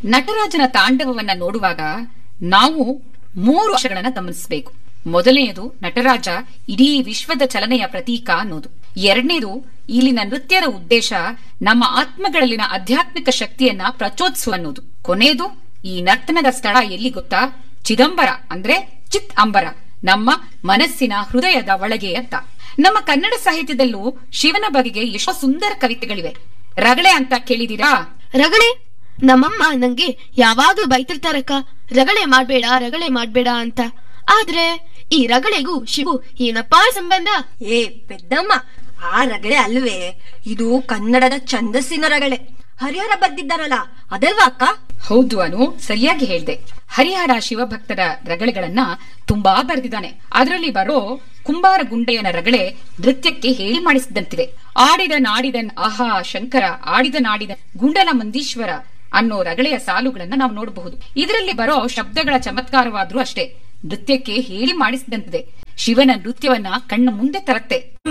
ನಟರಾಜನ ತಾಂಡವವನ್ನ ನೋಡುವಾಗ ನಾವು ಮೂರು ಅಂಶಗಳನ್ನ ಗಮನಿಸಬೇಕು ಮೊದಲನೆಯದು ನಟರಾಜ ಇಡೀ ವಿಶ್ವದ ಚಲನೆಯ ಪ್ರತೀಕ ಅನ್ನೋದು ಎರಡನೇದು ಇಲ್ಲಿನ ನೃತ್ಯದ ಉದ್ದೇಶ ನಮ್ಮ ಆತ್ಮಗಳಲ್ಲಿನ ಆಧ್ಯಾತ್ಮಿಕ ಶಕ್ತಿಯನ್ನ ಪ್ರಚೋದಿಸುವ ಅನ್ನೋದು ಕೊನೆಯದು ಈ ನರ್ತನದ ಸ್ಥಳ ಎಲ್ಲಿ ಗೊತ್ತಾ ಚಿದಂಬರ ಅಂದ್ರೆ ಚಿತ್ ಅಂಬರ ನಮ್ಮ ಮನಸ್ಸಿನ ಹೃದಯದ ಒಳಗೆ ಅಂತ ನಮ್ಮ ಕನ್ನಡ ಸಾಹಿತ್ಯದಲ್ಲೂ ಶಿವನ ಬಗೆಗೆ ಎಷ್ಟೋ ಸುಂದರ ಕವಿತೆಗಳಿವೆ ರಗಳೆ ಅಂತ ಕೇಳಿದೀರಾ ರಗಳೆ ನಮ್ಮಮ್ಮ ನಂಗೆ ಯಾವಾಗ್ಲೂ ಬೈತಿರ್ತಾರಕ್ಕ ರಗಳೆ ಮಾಡ್ಬೇಡ ರಗಳೆ ಮಾಡ್ಬೇಡ ಅಂತ ಆದ್ರೆ ಈ ರಗಳೆಗೂ ಶಿವು ಏನಪ್ಪಾ ಸಂಬಂಧ ಏ ಪೆದ್ದಮ್ಮ ಆ ರಗಳೆ ಅಲ್ವೇ ಇದು ಕನ್ನಡದ ಛಂದಸ್ಸಿನ ರಗಳೆ ಹರಿಹರ ಬರ್ದಿದ್ದಾನಲ್ಲ ಅದಲ್ವಾ ಅಕ್ಕ ಹೌದು ಅನು ಸರಿಯಾಗಿ ಹೇಳ್ದೆ ಹರಿಹರ ಶಿವಭಕ್ತರ ರಗಳೆಗಳನ್ನ ತುಂಬಾ ಬರೆದಿದ್ದಾನೆ ಅದರಲ್ಲಿ ಬರೋ ಕುಂಬಾರ ಗುಂಡೆಯನ ರಗಳೆ ನೃತ್ಯಕ್ಕೆ ಹೇಳಿ ಮಾಡಿಸಿದಂತಿದೆ ಆಡಿದ ನಾಡಿದನ್ ಆಹಾ ಶಂಕರ ಆಡಿದ ನಾಡಿದ ಗುಂಡನ ಮಂದೀಶ್ವರ ಅನ್ನೋ ರಗಳೆಯ ಸಾಲುಗಳನ್ನ ನಾವು ನೋಡಬಹುದು ಇದರಲ್ಲಿ ಬರೋ ಶಬ್ದಗಳ ಚಮತ್ಕಾರವಾದ್ರೂ ಅಷ್ಟೇ ನೃತ್ಯಕ್ಕೆ ಹೇಳಿ ಮಾಡಿಸಿದಂತಿದೆ ಶಿವನ ನೃತ್ಯವನ್ನ ಕಣ್ಣ ಮುಂದೆ ತರತ್ತೆ